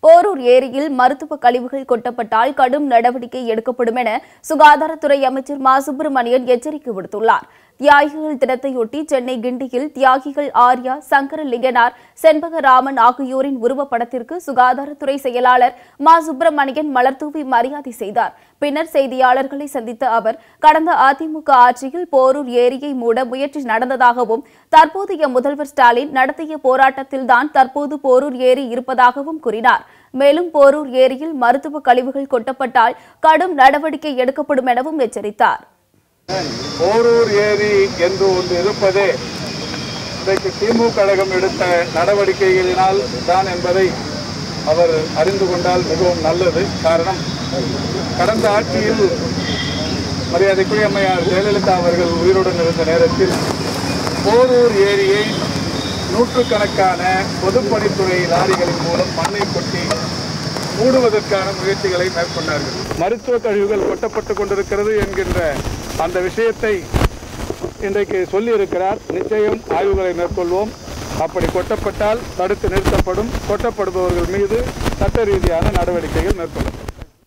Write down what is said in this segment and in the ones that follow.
போரூர் ஏரியில் மருத்துவ கழிவுகள் கொட்டப்பட்டால் கடும் நடவடிக்கை எடுக்கப்படும் என சுகாதாரத்துறை அமைச்சர் மா சுப்பிரமணியன் எச்சரிக்கை விடுத்துள்ளார் தியாகிகள் தினத்தையொட்டி சென்னை கிண்டியில் தியாகிகள் ஆர்யா சங்கரலிங்கனார் செண்பகராமன் ஆகியோரின் உருவப்படத்திற்கு சுகாதாரத்துறை செயலாளர் மா சுப்பிரமணியன் மலர்தூவி மரியாதை செய்தார் பின்னர் செய்தியாளர்களை சந்தித்த அவர் கடந்த அதிமுக ஆட்சியில் போரூர் ஏரியை மூட முயற்சி நடந்ததாகவும் தற்போதைய முதல்வர் ஸ்டாலின் நடத்திய போராட்டத்தில்தான் தற்போது போரூர் ஏரி இருப்பதாகவும் கூறினார் மேலும் போரூர் ஏரியில் மருத்துவ கழிவுகள் கொட்டப்பட்டால் கடும் நடவடிக்கை எடுக்கப்படும் எனவும் எச்சரித்தார் போரூர் ஏரி என்று ஒன்று இருப்பதே இன்றைக்கு திமுக கழகம் எடுத்த நடவடிக்கைகளினால் தான் என்பதை அவர் அறிந்து கொண்டால் மிகவும் நல்லது காரணம் கடந்த ஆட்சியில் மரியாதைக்குரிய அம்மையார் ஜெயலலிதா அவர்கள் உயிருடன் இருந்த நேரத்தில் போரூர் ஏரியை நூற்றுக்கணக்கான பொதுப்பணித்துறை லாரிகளின் மூலம் மண்ணை கொட்டி மூடுவதற்கான முயற்சிகளை மேற்கொண்டார்கள் மருத்துவ கழிவுகள் கொட்டப்பட்டு கொண்டிருக்கிறது என்கின்ற அந்த விஷயத்தை இன்றைக்கு சொல்லியிருக்கிறார் நிச்சயம் ஆய்வுகளை மேற்கொள்வோம் அப்படி கொட்டப்பட்டால் தடுத்து நிறுத்தப்படும் கொட்டப்படுபவர்கள் மீது சட்ட ரீதியான நடவடிக்கைகள் மேற்கொள்ளப்படும்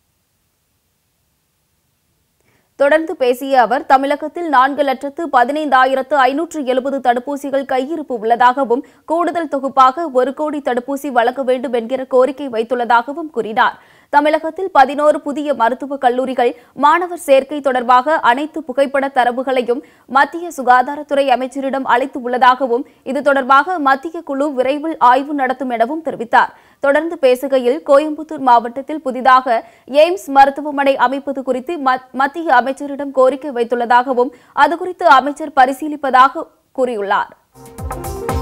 தொடர்ந்து பேசிய அவர் தமிழகத்தில் நான்கு லட்சத்து பதினைந்தாயிரத்து ஐநூற்று எழுபது தடுப்பூசிகள் கையிருப்பு உள்ளதாகவும் கூடுதல் தொகுப்பாக ஒரு கோடி தடுப்பூசி வழங்க வேண்டும் என்கிற கோரிக்கை வைத்துள்ளதாகவும் கூறினார் தமிழகத்தில் பதினோரு புதிய மருத்துவக் கல்லூரிகள் மாணவர் சேர்க்கை தொடர்பாக அனைத்து புகைப்பட தரவுகளையும் மத்திய சுகாதாரத்துறை அமைச்சரிடம் அளித்து உள்ளதாகவும் இது தொடர்பாக மத்திய குழு விரைவில் ஆய்வு நடத்தும் எனவும் தெரிவித்தார் தொடர்ந்து பேசுகையில் கோயம்புத்தூர் மாவட்டத்தில் புதிதாக எய்ம்ஸ் மருத்துவமனை அமைப்பது குறித்து மத்- மத்திய அமைச்சரிடம் கோரிக்கை வைத்துள்ளதாகவும் அது குறித்து அமைச்சர் பரிசீலிப்பதாக கூறியுள்ளார்